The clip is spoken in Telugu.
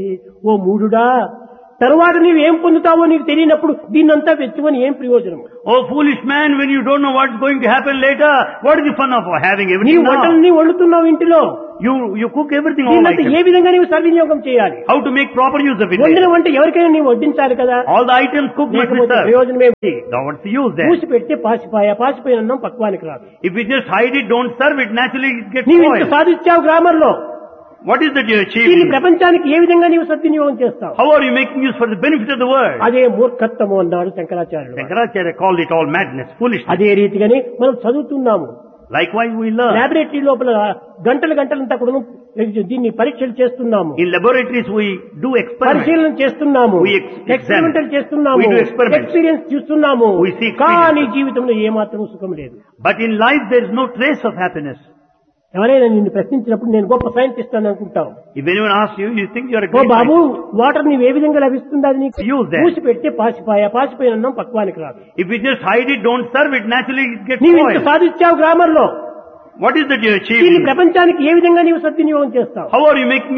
ఓ మూడుడా తరువాత నీవు ఏం పొందుతావో నీకు తెలియనప్పుడు దీన్నంతా వెచ్చుకొని ఏం ప్రయోజనం Oh foolish man, when you don't know what's going to happen later, what is the fun of having నీ everything now? వంటల్ని వండుతున్నావు ఇంటిలో You, you cook everything all దీన్నంతా ఏ items. విధంగా నీవు సద్వినియోగం చేయాలి How to make proper use of it. వండిన వంట ఎవరికైనా నీవు వడ్డించాలి కదా All the items cooked must be లేకపోతే served. ప్రయోజనం ఏమిటి Now what's the use then? పూసి పెడితే పాసిపాయ పాసిపోయిన అన్నం పక్వానికి రాదు If you just hide it, don't serve it, naturally it gets నీవు ఇంత spoiled. సాధించావు గ్రామర్ లో What is that you దీన్ని achieve? ప్రపంచానికి ఏ విధంగా నీవు సద్వినియోగం చేస్తావు How are you making use for the benefit of the world? అదే మూర్ఖత్వము అన్నాడు శంకరాచార్యుడు Shankaracharya called it all madness, foolishness. అదే రీతిగానే మనం చదువుతున్నాము Likewise we learn. లాబొరేటరీ లోపల గంటల గంటలంతా కూడా దీన్ని పరీక్షలు చేస్తున్నాము In laboratories we do experiments. పరిశీలన చేస్తున్నాము We ex- examine. ఎక్స్పెరిమెంటల్ చేస్తున్నాము We do experiments. ఎక్స్పీరియన్స్ చూస్తున్నాము We see experience. కానీ జీవితంలో ఏమాత్రం సుఖం లేదు But in life there is no trace of happiness. ఎవరైనా నిన్ను ప్రశ్నించినప్పుడు నేను గొప్ప సైంటిస్ట్ అని అనుకుంటావు If anyone asks you, you think you are a oh great babu scientist. Water నీవు ఏ విధంగా లభిస్తుంది అది నీకు Use that. పూసి పెడితే పాసిపాయ పాసిపోయిన అన్నం పక్వానికి రాదు If you just hide it, don't serve it, naturally it gets నీవు ఇంత spoiled. సాధించావు గ్రామర్ లో What is that you దీన్ని achieve? ప్రపంచానికి ఏ విధంగా నీవు సద్వినియోగం చేస్తావు How are you making